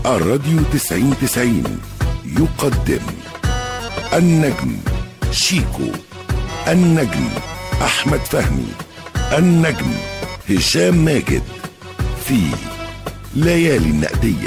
الراديو تسعين تسعين يقدم النجم شيكو النجم أحمد فهمي النجم هشام ماجد في ليالي النقديه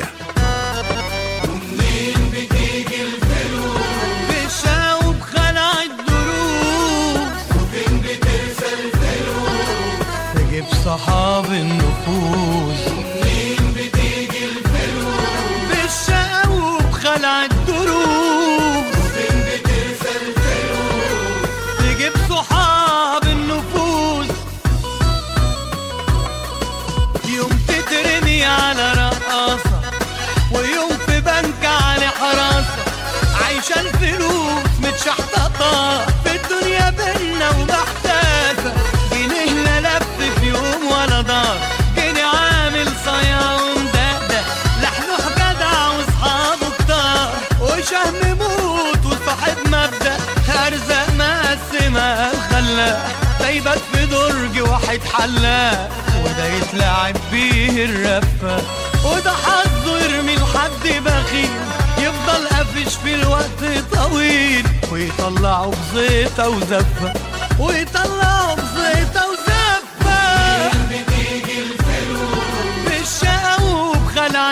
بشاوب خلع الدروس وفين بترسى الفلوس تجيب صحاب النفوس ومنين بتيجي الفلوس بالشاوب خلع الدروس وفين بترسى الفلوس تجيب صحاب النفوس يوم تترمي على رقاصة ويوم في بنك على حراسة عايشة الفلوس متشحططة في الدنيا بينا ومحتاسة جنيه لا لف في يوم ولا دار جنيه عامل صيا ومدقدق لحلوح جدع واصحابه كتار وشهم موت وصاحب مبدأ أرزاق مقسمة الخلاق ده يبات في درج واحد حلاق وده يتلعب بيه الرفة وده حظه يرمي لحد بخيل يفضل قافش في الوقت طويل ويطلعه بزيطة وزفة ويطلعه بزيطة وزفة بتيجي الفلوس بالشقا وبخلع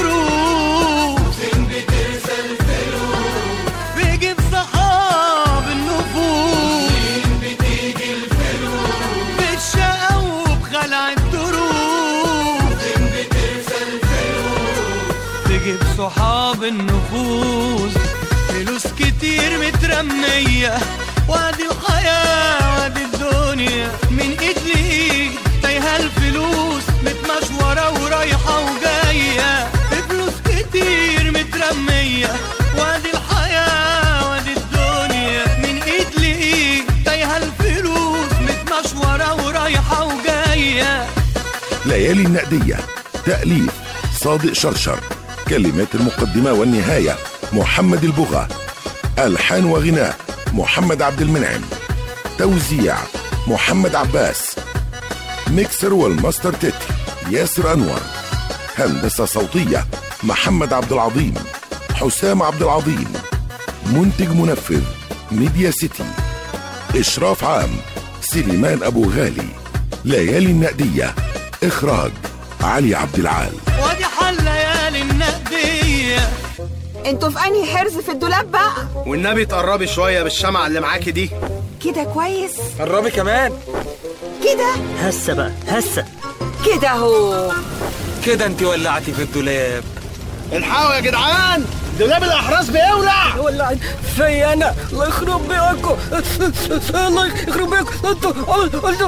الدروس فين بترسى الفلوس بيجيب صحاب النفوس فين بتيجي الفلوس بالشقا وبخلع الدروس فين بترسى الفلوس تجيب صحاب النفوس فلوس كتير مترمية وادي الحياة وادي الدنيا من ايد لايد تايهة الفلوس متمشورة ورايحة وجاية فلوس كتير مترمية وادي الحياة وادي الدنيا من ايد لايد تايهة الفلوس متمشورة ورايحة وجاية ليالي النقدية تأليف صادق شرشر كلمات المقدمة والنهاية محمد البغا ألحان وغناء محمد عبد المنعم توزيع محمد عباس ميكسر والماستر تتر ياسر أنور هندسة صوتية محمد عبد العظيم حسام عبد العظيم منتج منفذ ميديا سيتي إشراف عام سليمان أبو غالي ليالي النقدية إخراج علي عبد العال وادي حل ليالي النقدية انتوا في انهي حرز في الدولاب بقى والنبي تقربي شويه بالشمعة اللي معاكي دي كده كويس قربي كمان كده هسه بقى هسه كده اهو كده انت ولعتي في الدولاب الحقوا يا جدعان دولاب الاحراس بيولع ولعت في انا الله يخرب بيكم الله يخرب بيكم انتوا انتوا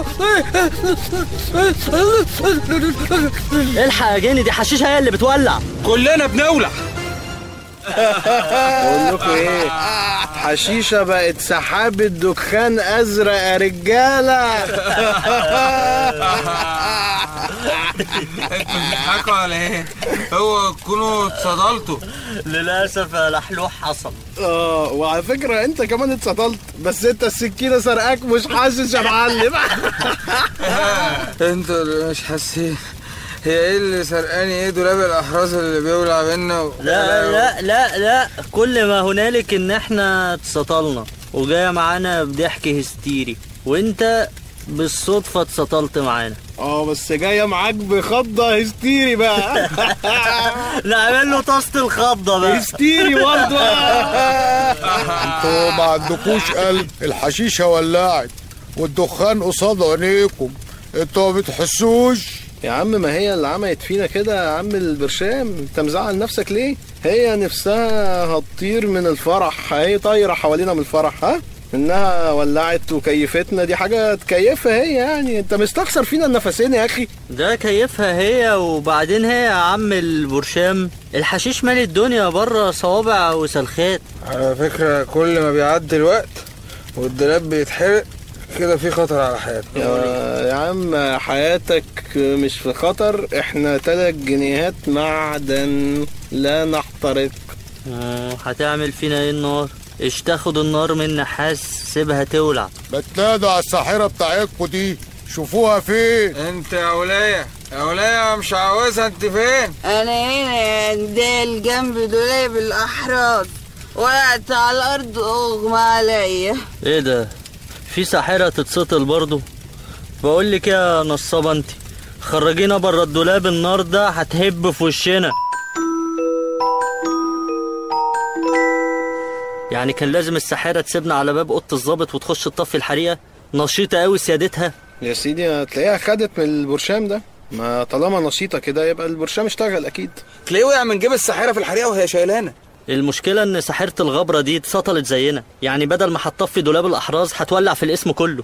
الحق يا جاني دي حشيشه هي اللي بتولع كلنا بنولع بقول لكم ايه حشيشه بقت سحابه دخان ازرق يا رجاله انتوا بتضحكوا على ايه؟ هو تكونوا اتصدلتوا للاسف يا لحلوح حصل اه وعلى فكره انت كمان اتصدلت بس انت السكينه سرقاك مش حاسس يا معلم انتوا اللي مش حاسين هي ايه اللي سرقاني ايه دولاب الاحراس اللي بيولع بينا و... لا لا لا لا كل ما هنالك ان احنا اتسطلنا وجايه معانا بضحك هستيري وانت بالصدفه اتسطلت معانا اه بس جايه معاك بخضه هستيري بقى نعمل له طاسه الخضه بقى هستيري برضه انتوا ما عندكوش قلب الحشيشه ولعت والدخان قصاد عينيكم انتوا ما بتحسوش يا عم ما هي اللي عملت فينا كده يا عم البرشام انت مزعل نفسك ليه هي نفسها هتطير من الفرح هي طايره حوالينا من الفرح ها انها ولعت وكيفتنا دي حاجه تكيفها هي يعني انت مستخسر فينا النفسين يا اخي ده كيفها هي وبعدين هي يا عم البرشام الحشيش مالي الدنيا بره صوابع وسلخات على فكرة كل ما بيعدي الوقت والدولاب بيتحرق كده في خطر على حياتنا يا, يا عم حياتك مش في خطر احنا تلات جنيهات معدن لا نحترق آه، هتعمل فينا ايه النار ايش تاخد النار من نحاس سيبها تولع بتنادوا على الساحرة بتاعتكوا دي شوفوها فين انت يا ولاية يا ولية مش عاوزها انت فين انا هنا يا ندال جنب دولاب الاحراز وقعت على الارض اغمى عليا ايه ده في ساحرة تتسطل برضو بقول لك يا نصابة انت خرجينا بره الدولاب النار ده هتهب في وشنا يعني كان لازم الساحرة تسيبنا على باب اوضة الظابط وتخش تطفي الحريقة نشيطة قوي سيادتها يا سيدي هتلاقيها خدت من البرشام ده ما طالما نشيطة كده يبقى البرشام اشتغل أكيد تلاقيه وقع من جيب الساحرة في الحريقة وهي شايلانة المشكلة ان ساحرة الغبرة دي اتسطلت زينا يعني بدل ما هتطفي دولاب الاحراز هتولع في الاسم كله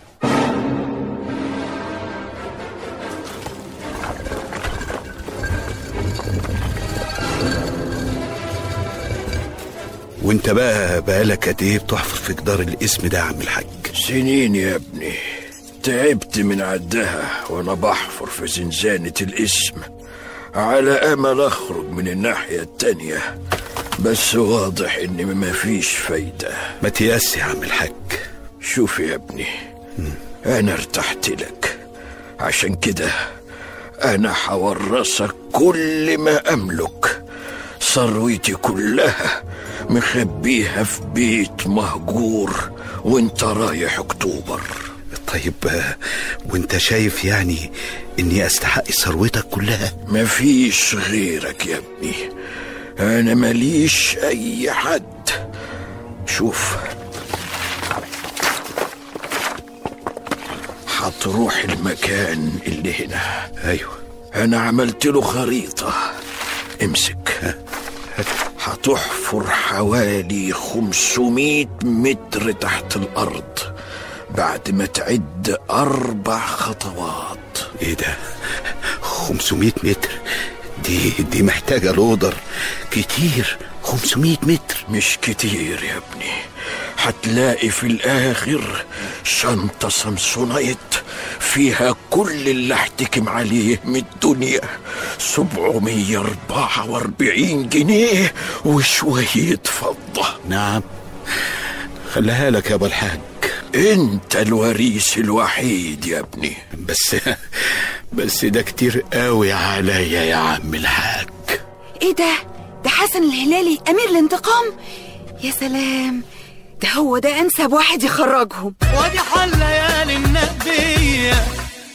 وانت بقى بقالك قد ايه بتحفر في جدار الاسم ده يا عم الحاج سنين يا ابني تعبت من عدها وانا بحفر في زنزانة الاسم على امل اخرج من الناحية التانية بس واضح ان مفيش فايدة ما تيأس يا عم الحاج شوف يا ابني انا ارتحت لك عشان كده انا حورثك كل ما املك ثروتي كلها مخبيها في بيت مهجور وانت رايح اكتوبر طيب آه، وانت شايف يعني اني استحق ثروتك كلها مفيش غيرك يا ابني انا ماليش اي حد شوف هتروح المكان اللي هنا ايوه انا عملت له خريطة امسك هتحفر حوالي 500 متر تحت الارض بعد ما تعد اربع خطوات ايه ده 500 متر دي دي محتاجة لودر كتير 500 متر مش كتير يا ابني هتلاقي في الاخر شنطة سامسونايت فيها كل اللي احتكم عليه من الدنيا 744 جنيه وشوية فضة نعم خليها لك يا ابو الحاج انت الوريث الوحيد يا ابني بس بس ده كتير قوي عليا يا عم الحاج ايه ده ده حسن الهلالي امير الانتقام يا سلام ده هو ده انسب واحد يخرجهم وادي حل ليالي النقدية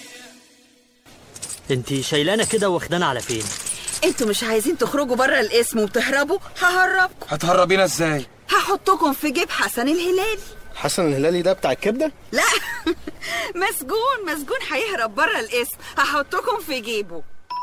انت شايلانا كده واخدانا على فين انتوا مش عايزين تخرجوا بره الاسم وتهربوا ههربكم هتهربينا ازاي هحطكم في جيب حسن الهلالي حسن الهلالي ده بتاع الكبدة لا مسجون مسجون هيهرب بره الاسم هحطكم في جيبه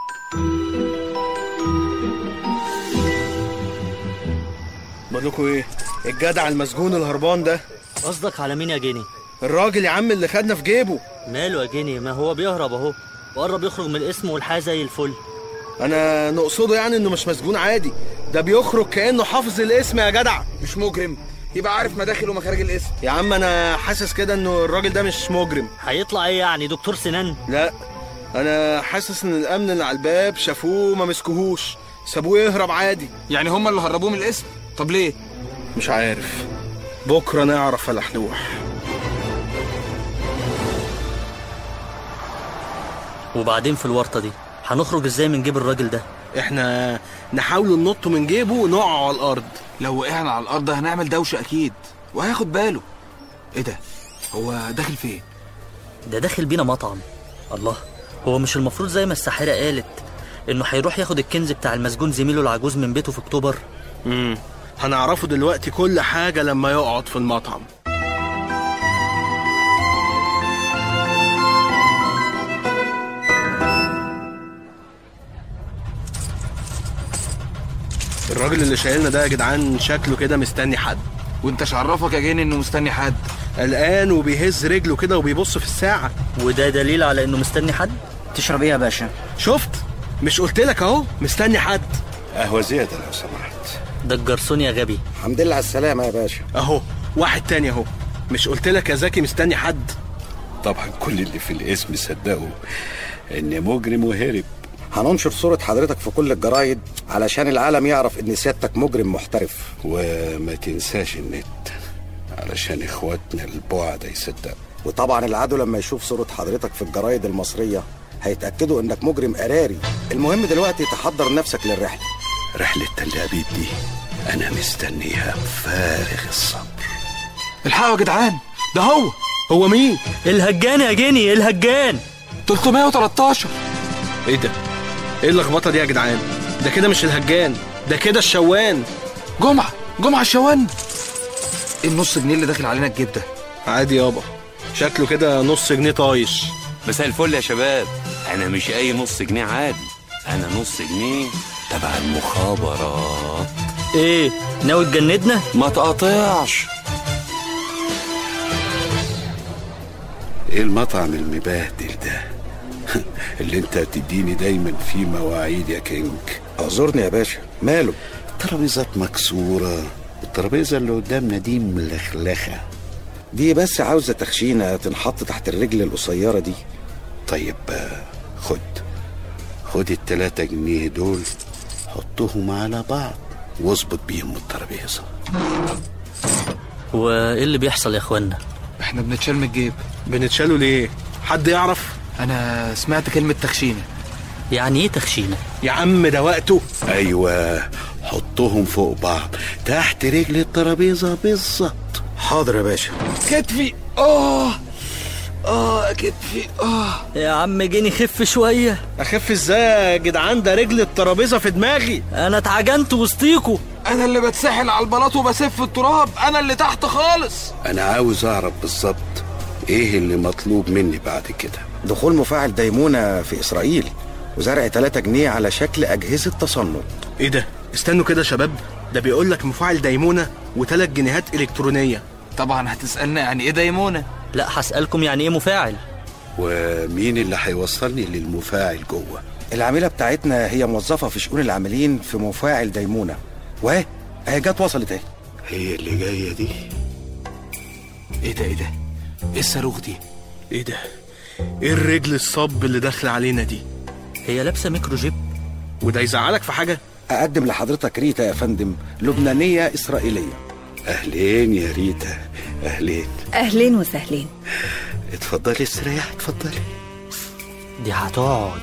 بقول لكم ايه الجدع المسجون الهربان ده قصدك على مين يا جيني الراجل يا عم اللي خدنا في جيبه ماله يا جيني ما هو بيهرب اهو وقرب يخرج من الاسم والحياة زي الفل انا نقصده يعني انه مش مسجون عادي ده بيخرج كانه حافظ الاسم يا جدع مش مجرم يبقى عارف مداخل ومخارج الاسم يا عم انا حاسس كده انه الراجل ده مش مجرم هيطلع ايه يعني دكتور سنان لا انا حاسس ان الامن اللي على الباب شافوه ما مسكوهوش سابوه يهرب عادي يعني هم اللي هربوه من الاسم طب ليه مش عارف بكره نعرف يا لحلوح وبعدين في الورطة دي هنخرج ازاي من جيب الراجل ده احنا نحاول ننط من جيبه ونقع على الارض لو وقعنا على الارض هنعمل دوشه اكيد وهياخد باله ايه ده هو داخل فين ده داخل بينا مطعم الله هو مش المفروض زي ما الساحرة قالت انه هيروح ياخد الكنز بتاع المسجون زميله العجوز من بيته في اكتوبر امم هنعرفه دلوقتي كل حاجه لما يقعد في المطعم الراجل اللي شايلنا ده يا جدعان شكله كده مستني حد وانت عرفك يا جيني انه مستني حد قلقان وبيهز رجله كده وبيبص في الساعة وده دليل على انه مستني حد تشرب ايه يا باشا شفت مش قلت لك اهو مستني حد قهوة زيادة لو سمحت ده الجرسون يا غبي الحمد لله على السلامة يا باشا اهو واحد تاني اهو مش قلت لك يا زكي مستني حد طبعا كل اللي في الاسم صدقوا ان مجرم وهرب هننشر صورة حضرتك في كل الجرايد علشان العالم يعرف ان سيادتك مجرم محترف وما تنساش النت علشان اخواتنا البعد يصدقوا وطبعا العدو لما يشوف صورة حضرتك في الجرايد المصرية هيتأكدوا انك مجرم قراري المهم دلوقتي تحضر نفسك للرحلة رحلة تل أبيب دي أنا مستنيها بفارغ الصبر الحقوا يا جدعان ده هو هو مين الهجان يا جيني الهجان 313 ايه ده ايه اللخبطه دي يا جدعان ده كده مش الهجان ده كده الشوان جمعة جمعة الشوان ايه النص جنيه اللي داخل علينا الجيب ده عادي يابا شكله كده نص جنيه طايش مساء الفل يا شباب انا مش اي نص جنيه عادي انا نص جنيه تبع المخابرات ايه ناوي تجندنا ما تقاطعش إيه المطعم المبهدل ده اللي انت بتديني دايما فيه مواعيد يا كينج اعذرني يا باشا ماله الترابيزات مكسورة الترابيزة اللي قدامنا دي ملخلخة دي بس عاوزة تخشينة تنحط تحت الرجل القصيرة دي طيب آه، خد خد التلاتة جنيه دول حطهم على بعض واظبط بيهم الترابيزة وايه اللي بيحصل يا اخوانا احنا بنتشال من الجيب بنتشالوا ليه حد يعرف انا سمعت كلمة تخشينة يعني ايه تخشينه يا عم ده وقته ايوه حطهم فوق بعض تحت رجل الترابيزة بالظبط حاضر يا باشا كتفي اه اه كتفي اه يا عم جيني خف شويه اخف ازاي يا جدعان ده رجل الترابيزه في دماغي انا اتعجنت وسطيكوا انا اللي بتسحل على البلاط وبسف التراب انا اللي تحت خالص انا عاوز اعرف بالظبط ايه اللي مطلوب مني بعد كده دخول مفاعل ديمونة في إسرائيل وزرع 3 جنيه على شكل أجهزة تصنت ايه ده استنوا كده يا شباب ده بيقول لك مفاعل ديمونه وثلاث جنيهات الكترونيه طبعا هتسألنا يعني ايه ديمونة لا هسألكم يعني ايه مفاعل ومين اللي هيوصلني للمفاعل جوه العاملة بتاعتنا هي موظفة في شؤون العاملين في مفاعل ديمونة واه اهي جت وصلت اهي هي اللي جايه دي ايه ده ايه ده ايه الصاروخ دي ايه ده ايه الرجل الصب اللي داخله علينا دي هي لابسه ميكرو جيب وده يزعلك في حاجه أقدم لحضرتك ريتا يا فندم لبنانية إسرائيلية اهلين يا ريتا اهلين أهلين وسهلين اتفضلي استريح اتفضلي دي هتقعد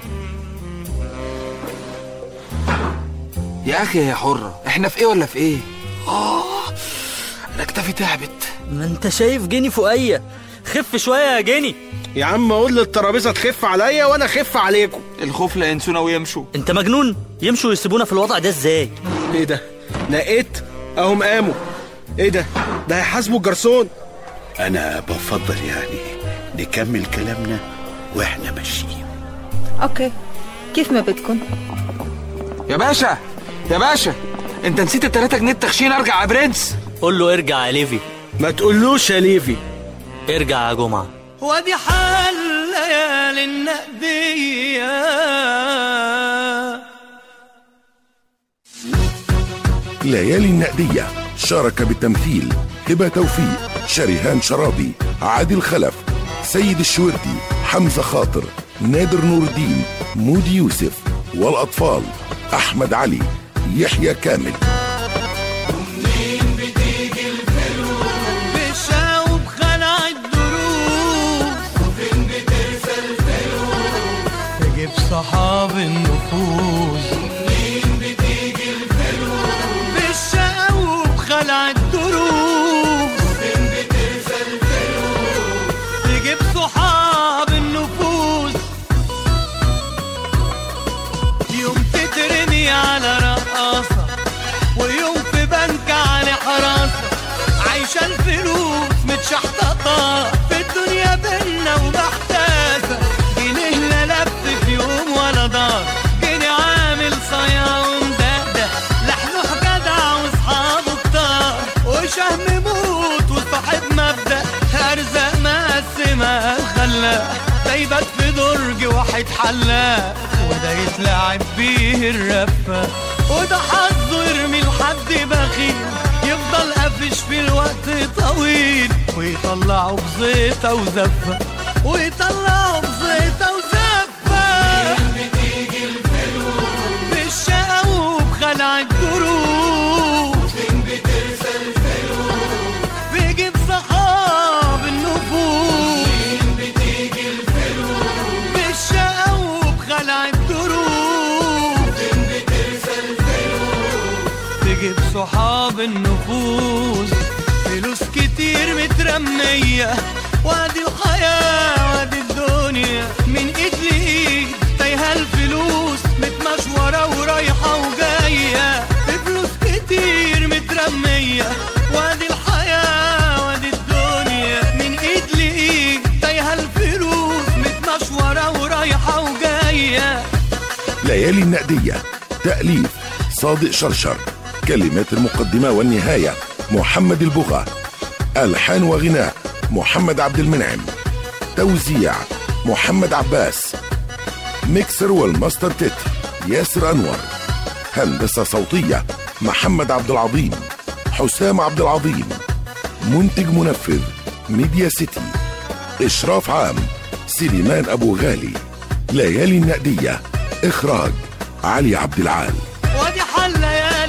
يا اخي يا حرة احنا في ايه ولا في ايه اه انا كتفي تعبت ما انت شايف جيني فوقيا خف شويه يا جيني يا عم قول للترابيزه تخف عليا وانا اخف عليكم الخوف لا ينسونا ويمشوا انت مجنون يمشوا ويسيبونا في الوضع ده ازاي ايه ده نقيت اهم قاموا ايه ده ده هيحاسبوا الجرسون انا بفضل يعني نكمل كلامنا واحنا ماشيين أوكي كيف ما بدكم يا باشا يا باشا انت نسيت التلاتة جنيه التخشين ارجع يا برنس قول له ارجع يا ليفي ما تقولوش يا ليفي ارجع يا جمعه وادي حال ليالي النقدية ليالي النقدية شارك بالتمثيل هبة توفيق شريهان شرابي عادل خلف سيد الشوردي حمزة خاطر نادر نور الدين مودي يوسف والأطفال أحمد علي يحيى كامل بشاوب خلع الدروس وفين بترسى الفلوس تجيب صحاب النفوس ومنين بتيجي الفلوس بالشاوب خلع الدروس وفين بترسى الفلوس تجيب صحاب النفوس يوم تترمي على رقاصة ويوم في بنك على حراسة عايشة الفلوس متشحططة في الدنيا بينا ومحتاسة جنيه لا لف في يوم ولا دار جنيه عامل صيا ومدقدق لحلوح جدع واصحابه كتار وشهم موت وصاحب مبدأ أرزاق مقسمة الخلاق ده يبات في درج واحد حلاق وده يتلعب بيه الرفة وده حظه يرمي لحد بخيل يفضل قافش في الوقت طويل ويطلعه بزيطة وزفة ويطلعه بزيطة وزفة بتيجي الفلوس بالشقا وبخلع الدروس فين بترسى الفلوس بيجيب صحاب النفوس فين بتيجي الفلوس بالشقا صحاب النفوس فلوس كتير مترمية وادي الحياة وادي الدنيا من ايد لايد تايهة الفلوس متمشورة ورايحة وجاية فلوس كتير مترمية وادي الحياة وادي الدنيا من ايد لايد تايهة الفلوس متمشورة ورايحة وجاية ليالي النقدية تأليف صادق شرشر كلمات المقدمة والنهاية محمد البغا ألحان وغناء محمد عبد المنعم توزيع محمد عباس ميكسر والماستر تتر ياسر أنور هندسة صوتية محمد عبد العظيم حسام عبد العظيم منتج منفذ ميديا سيتي إشراف عام سليمان أبو غالي ليالي النقدية إخراج علي عبد العال وادي حل يا